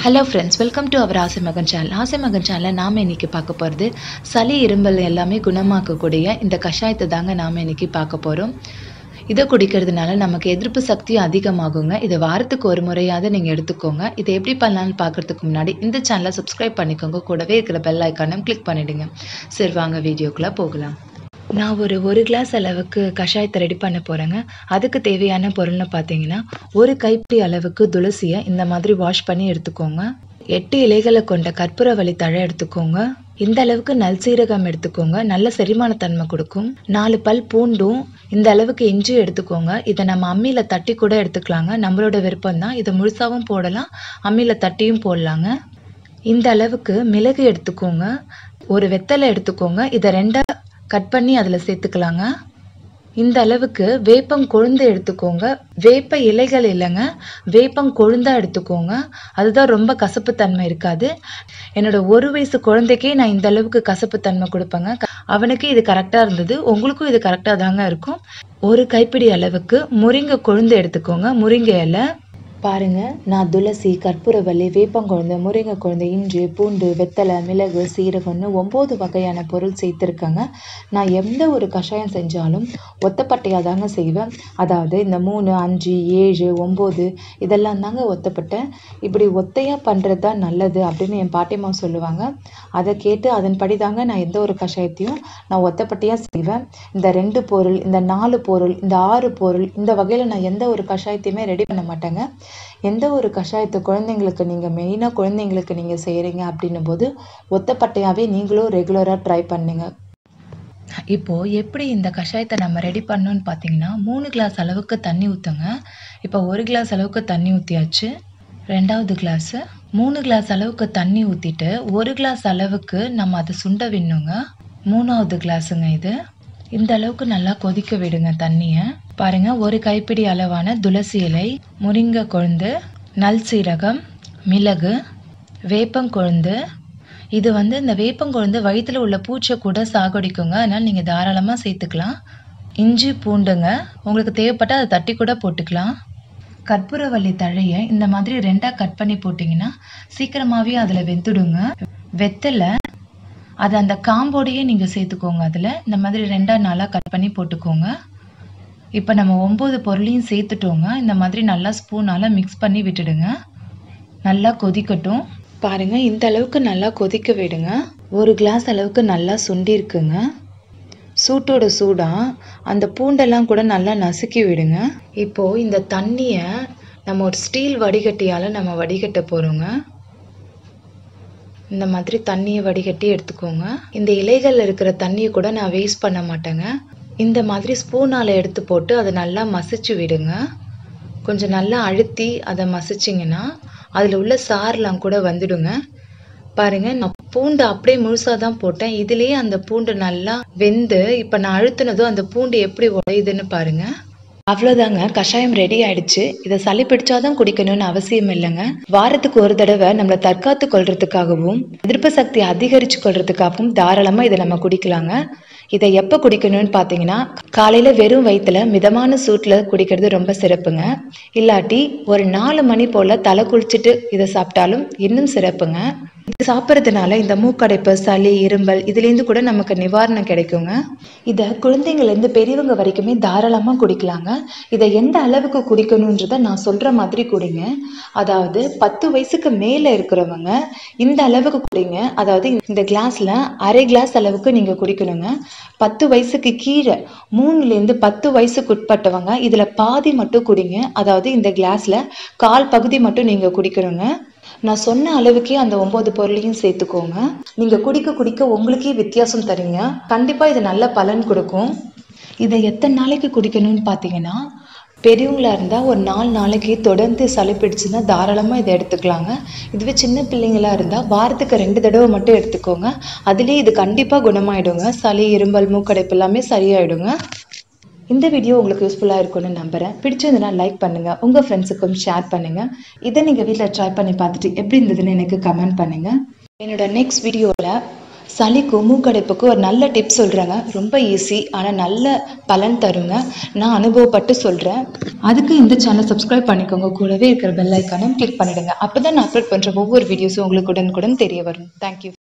hello friends welcome to our Aasai Magan channel ஆசை மகன் சேனலில் நாம் இன்னைக்கு பார்க்க போகிறது சளி இரும்பல் எல்லாமே குணமாக்கக்கூடிய இந்த கஷாயத்தை தாங்க நாம் இன்னைக்கு பார்க்க போகிறோம் இதை குடிக்கிறதுனால நமக்கு எதிர்ப்பு சக்தி அதிகமாகுங்க இதை வாரத்துக்கு ஒரு முறையாவது நீங்கள் எடுத்துக்கோங்க இதை எப்படி பண்ணலாம்னு பார்க்கறதுக்கு முன்னாடி இந்த சேனலை சப்ஸ்கிரைப் பண்ணிக்கோங்க கூடவே இருக்கிற பெல் ஐக்கானும் கிளிக் பண்ணிடுங்க சரி வாங்க வீடியோக்குள்ளே போகலாம் நான் ஒரு ஒரு கிளாஸ் அளவுக்கு கஷாயத்தை ரெடி பண்ண போகிறேங்க அதுக்கு தேவையான பொருள்னு பார்த்தீங்கன்னா ஒரு கைப்பிடி அளவுக்கு துளசியை இந்த மாதிரி வாஷ் பண்ணி எடுத்துக்கோங்க எட்டு இலைகளை கொண்ட கற்பூரவள்ளி தழை எடுத்துக்கோங்க இந்த அளவுக்கு நல் சீரகம் எடுத்துக்கோங்க நல்ல செரிமான தன்மை கொடுக்கும் நாலு பல் பூண்டும் இந்த அளவுக்கு இஞ்சி எடுத்துக்கோங்க இதை நம்ம அம்மியில் தட்டி கூட எடுத்துக்கலாங்க நம்மளோட விருப்பம் தான் இதை முழுசாவும் போடலாம் அம்மியில் தட்டியும் போடலாங்க இந்த அளவுக்கு மிளகு எடுத்துக்கோங்க ஒரு வெத்தலை எடுத்துக்கோங்க இதை ரெண்டா கட் பண்ணி அதில் சேர்த்துக்கலாங்க இந்த அளவுக்கு வேப்பம் கொழுந்து எடுத்துக்கோங்க வேப்ப இலைகள் இல்லைங்க வேப்பம் கொழுந்தா எடுத்துக்கோங்க அதுதான் ரொம்ப கசப்பு தன்மை இருக்காது என்னோட ஒரு வயசு குழந்தைக்கே நான் இந்த அளவுக்கு கசப்பு தன்மை கொடுப்பேங்க அவனுக்கு இது கரெக்டாக இருந்தது உங்களுக்கும் இது கரெக்டாக தாங்க இருக்கும் ஒரு கைப்பிடி அளவுக்கு முருங்கை கொழுந்து எடுத்துக்கோங்க முருங்கை இலை பாருங்க நான் துளசி கற்பூரவள்ளி வேப்பங்குழந்தை முருங்கை குழந்தை இஞ்சி பூண்டு வெத்தலை மிளகு சீரகம்னு ஒம்பது வகையான பொருள் சேர்த்துருக்கேங்க நான் எந்த ஒரு கஷாயம் செஞ்சாலும் ஒத்தப்பட்டையாக தாங்க செய்வேன் அதாவது இந்த மூணு அஞ்சு ஏழு ஒம்பது இதெல்லாம் தாங்க ஒத்தப்பட்டை இப்படி ஒத்தையாக பண்ணுறது தான் நல்லது அப்படின்னு என் பாட்டியம்மா சொல்லுவாங்க அதை கேட்டு அதன்படி தாங்க நான் எந்த ஒரு கஷாயத்தையும் நான் ஒத்தப்பட்டையாக செய்வேன் இந்த ரெண்டு பொருள் இந்த நாலு பொருள் இந்த ஆறு பொருள் இந்த வகையில் நான் எந்த ஒரு கஷாயத்தையுமே ரெடி பண்ண மாட்டேங்க எந்த ஒரு கஷாயத்தை குழந்தைங்களுக்கு நீங்கள் மெயினாக குழந்தைங்களுக்கு நீங்கள் செய்கிறீங்க அப்படின்னும் போது ஒத்தப்பட்டையாகவே நீங்களும் ரெகுலராக ட்ரை பண்ணுங்க இப்போது எப்படி இந்த கஷாயத்தை நம்ம ரெடி பண்ணோன்னு பார்த்தீங்கன்னா மூணு கிளாஸ் அளவுக்கு தண்ணி ஊற்றுங்க இப்போ ஒரு கிளாஸ் அளவுக்கு தண்ணி ஊற்றியாச்சு ரெண்டாவது கிளாஸு மூணு கிளாஸ் அளவுக்கு தண்ணி ஊற்றிட்டு ஒரு கிளாஸ் அளவுக்கு நம்ம அதை சுண்ட விடணுங்க மூணாவது கிளாஸுங்க இது இந்த அளவுக்கு நல்லா கொதிக்க விடுங்க தண்ணியை பாருங்க ஒரு கைப்பிடி அளவான துளசி இலை முருங்கை கொழுந்து நல் சீரகம் மிளகு வேப்பங்கொழுந்து இது வந்து இந்த வேப்பங்கொழுந்து வயிற்றுல உள்ள பூச்சை கூட சாகடிக்குங்க அதனால் நீங்கள் தாராளமாக சேர்த்துக்கலாம் இஞ்சி பூண்டுங்க உங்களுக்கு தேவைப்பட்டால் அதை தட்டி கூட போட்டுக்கலாம் கற்பூரவள்ளி தழையை இந்த மாதிரி ரெண்டாக கட் பண்ணி போட்டிங்கன்னா சீக்கிரமாகவே அதில் வெந்துடுங்க வெத்தலை அது அந்த காம்போடையே நீங்கள் சேர்த்துக்கோங்க அதில் இந்த மாதிரி ரெண்டாக நாளாக கட் பண்ணி போட்டுக்கோங்க இப்போ நம்ம ஒம்பது பொருளையும் சேர்த்துட்டோங்க இந்த மாதிரி நல்லா ஸ்பூனால் மிக்ஸ் பண்ணி விட்டுடுங்க நல்லா கொதிக்கட்டும் பாருங்க இந்த அளவுக்கு நல்லா கொதிக்க விடுங்க ஒரு கிளாஸ் அளவுக்கு நல்லா சுண்டி இருக்குங்க சூட்டோட சூடாக அந்த பூண்டெல்லாம் கூட நல்லா நசுக்கி விடுங்க இப்போது இந்த தண்ணியை நம்ம ஒரு ஸ்டீல் வடிகட்டியால் நம்ம வடிகட்ட போகிறோங்க இந்த மாதிரி தண்ணியை வடிகட்டி எடுத்துக்கோங்க இந்த இலைகளில் இருக்கிற தண்ணியை கூட நான் வேஸ்ட் பண்ண மாட்டேங்க இந்த மாதிரி ஸ்பூனால் எடுத்து போட்டு அதை நல்லா மசிச்சு விடுங்க கொஞ்சம் நல்லா அழுத்தி அதை மசிச்சிங்கன்னா அதில் உள்ள சாரெலாம் கூட வந்துடுங்க பாருங்க நான் பூண்டு அப்படியே முழுசாக தான் போட்டேன் இதுலேயே அந்த பூண்டு நல்லா வெந்து இப்போ நான் அழுத்தினதும் அந்த பூண்டு எப்படி உடையுதுன்னு பாருங்க அவ்வளோதாங்க கஷாயம் ரெடி ஆயிடுச்சு இதை சளி பிடிச்சாதான் குடிக்கணும்னு அவசியம் இல்லைங்க வாரத்துக்கு ஒரு தடவை நம்மளை தற்காத்து கொள்றதுக்காகவும் எதிர்ப்பு சக்தி அதிகரிச்சு கொள்றதுக்காகவும் தாராளமாக இதை நம்ம குடிக்கலாங்க இதை எப்போ குடிக்கணும்னு பார்த்தீங்கன்னா காலையில் வெறும் வயிற்றுல மிதமான சூட்டில் குடிக்கிறது ரொம்ப சிறப்புங்க இல்லாட்டி ஒரு நாலு மணி போல் தலை குளிச்சுட்டு இதை சாப்பிட்டாலும் இன்னும் சிறப்புங்க இது சாப்பிட்றதுனால இந்த மூக்கடைப்பு சளி இரும்பல் இதுலேருந்து கூட நமக்கு நிவாரணம் கிடைக்குங்க இதை குழந்தைங்கள்லேருந்து பெரியவங்க வரைக்குமே தாராளமாக குடிக்கலாங்க இதை எந்த அளவுக்கு குடிக்கணுன்றத நான் சொல்கிற மாதிரி குடிங்க அதாவது பத்து வயசுக்கு மேலே இருக்கிறவங்க இந்த அளவுக்கு குடிங்க அதாவது இந்த கிளாஸில் அரை கிளாஸ் அளவுக்கு நீங்கள் குடிக்கணுங்க பத்து வயசுக்கு கீழே மூணுலேருந்து பத்து வயசுக்கு உட்பட்டவங்க இதில் பாதி மட்டும் குடிங்க அதாவது இந்த கிளாஸில் கால் பகுதி மட்டும் நீங்கள் குடிக்கணுங்க நான் சொன்ன அளவுக்கே அந்த ஒம்பது பொருளையும் சேர்த்துக்கோங்க நீங்கள் குடிக்க குடிக்க உங்களுக்கே வித்தியாசம் தரீங்க கண்டிப்பாக இது நல்ல பலன் கொடுக்கும் இதை எத்தனை நாளைக்கு குடிக்கணும்னு பார்த்தீங்கன்னா பெரியவங்களா இருந்தால் ஒரு நாலு நாளைக்கு தொடர்ந்து சளி பிடிச்சுன்னா தாராளமாக இதை எடுத்துக்கலாங்க இதுவே சின்ன பிள்ளைங்களா இருந்தால் வாரத்துக்கு ரெண்டு தடவை மட்டும் எடுத்துக்கோங்க அதுலேயே இது கண்டிப்பாக குணமாயிடுங்க சளி இரும்பல் மூக்கடைப்பு எல்லாமே சரியாயிடுங்க இந்த வீடியோ உங்களுக்கு யூஸ்ஃபுல்லாக இருக்கும்னு நம்புகிறேன் பிடிச்சிருந்ததுன்னா லைக் பண்ணுங்கள் உங்கள் ஃப்ரெண்ட்ஸுக்கும் ஷேர் பண்ணுங்கள் இதை நீங்கள் வீட்டில் ட்ரை பண்ணி பார்த்துட்டு எப்படி இருந்ததுன்னு எனக்கு கமெண்ட் பண்ணுங்கள் என்னோட நெக்ஸ்ட் வீடியோவில் சளிக்கும் மூக்கடைப்புக்கும் ஒரு நல்ல டிப் சொல்கிறேங்க ரொம்ப ஈஸி ஆனால் நல்ல பலன் தருங்க நான் அனுபவப்பட்டு சொல்கிறேன் அதுக்கு இந்த சேனல் சப்ஸ்கிரைப் பண்ணிக்கோங்க கூடவே இருக்கிற பெல் ஐக்கானும் கிளிக் பண்ணிடுங்க அப்போ தான் நான் அப்லோட் பண்ணுற ஒவ்வொரு வீடியோஸும் உங்களுக்கு உடனுக்குடன் தெரிய வரும் தேங்க்யூ